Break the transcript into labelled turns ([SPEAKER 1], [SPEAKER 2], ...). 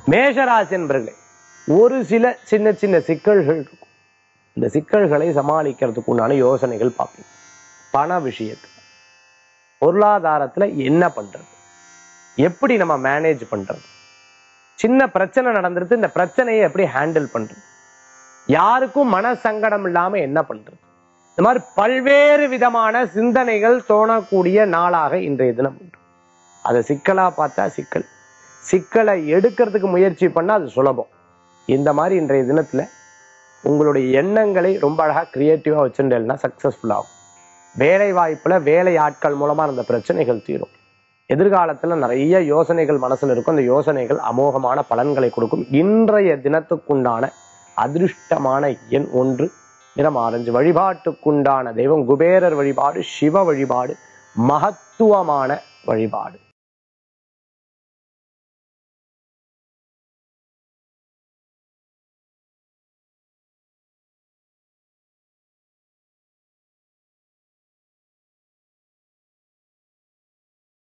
[SPEAKER 1] மேஷராசி என்பர்களே ஒரு சில சின்ன சின்ன சிக்கல்கள் இருக்கும் இந்த சிக்கல்களை சமாளிக்கிறதுக்கு உண்டான யோசனைகள் பார்ப்பீங்க பண விஷயத்துல பொருளாதாரத்துல என்ன பண்றது எப்படி நம்ம மேனேஜ் பண்றது சின்ன பிரச்சனை நடந்துருது இந்த பிரச்சனையை எப்படி ஹேண்டில் பண்றது யாருக்கும் மன சங்கடம் இல்லாம என்ன பண்றது இந்த மாதிரி பல்வேறு விதமான சிந்தனைகள் தோணக்கூடிய நாளாக இன்றைய தினம் உண்டு அதை சிக்கலா பார்த்தா சிக்கல் சிக்கலை எடுக்கிறதுக்கு முயற்சி பண்ணா அது சுலபம் இந்த மாதிரி இன்றைய தினத்துல உங்களுடைய எண்ணங்களை ரொம்ப அழகா கிரியேட்டிவா வச்சுட்டேன்னா சக்சஸ்ஃபுல் ஆகும் வேலை வாய்ப்புல வேலை ஆட்கள் மூலமா இருந்த பிரச்சனைகள் தீரும் எதிர்காலத்துல நிறைய யோசனைகள் மனசுல இருக்கும் அந்த யோசனைகள் அமோகமான பலன்களை கொடுக்கும் இன்றைய தினத்துக்குண்டான அதிர்ஷ்டமான எண் ஒன்று நிறம் ஆரஞ்சு வழிபாட்டுக்குண்டான தெய்வம் குபேரர் வழிபாடு சிவ வழிபாடு மகத்துவமான வழிபாடு